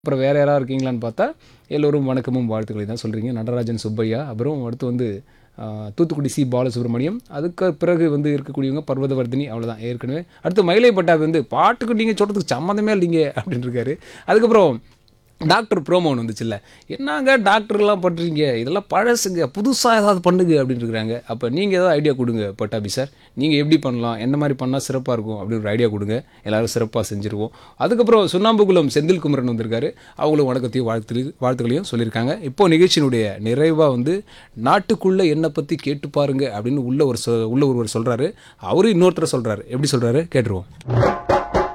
அப்புறம் வேறு யாராவது இருக்கீங்களான்னு பார்த்தா எல்லோரும் வணக்கமும் வாழ்த்துக்களை தான் சொல்கிறீங்க நடராஜன் சுப்பையா அப்புறம் அடுத்து வந்து ஆ, தூத்துக்குடி சி பாலசுப்ரமணியம் அதுக்கு பிறகு வந்து இருக்கக்கூடியவங்க பர்வதவர்தினி அவ்வளோதான் ஏற்கனவே அடுத்து மயிலை பட்டாபி வந்து பாட்டுக்கு நீங்கள் சொல்கிறதுக்கு சம்மந்தமே இல்லைங்க அப்படின்னு இருக்காரு அதுக்கப்புறம் டாக்டர் ப்ரோமோன் வந்துச்சுல்ல என்னங்க டாக்டர்லாம் பண்ணுறீங்க இதெல்லாம் பழசுங்க புதுசாக ஏதாவது பண்ணுங்க அப்படின்னு இருக்கிறாங்க அப்போ நீங்கள் ஏதாவது ஐடியா கொடுங்க பட்டாபி சார் நீங்கள் எப்படி பண்ணலாம் என்ன மாதிரி பண்ணால் சிறப்பாக இருக்கும் அப்படின்னு ஒரு ஐடியா கொடுங்க எல்லாரும் சிறப்பாக செஞ்சுருவோம் அதுக்கப்புறம் சுண்ணாம்புகுளம் செந்தில் குமரன் வந்திருக்காரு அவங்களும் வணக்கத்தையும் வாழ்த்து வாழ்த்துக்களையும் சொல்லியிருக்காங்க இப்போ நிகழ்ச்சியினுடைய நிறைவாக வந்து நாட்டுக்குள்ளே என்னை பற்றி கேட்டு பாருங்க அப்படின்னு உள்ள ஒரு சொ உள்ள ஒருவர் சொல்கிறாரு அவரு இன்னொருத்தர் சொல்கிறாரு எப்படி சொல்கிறாரு கேட்டுருவோம்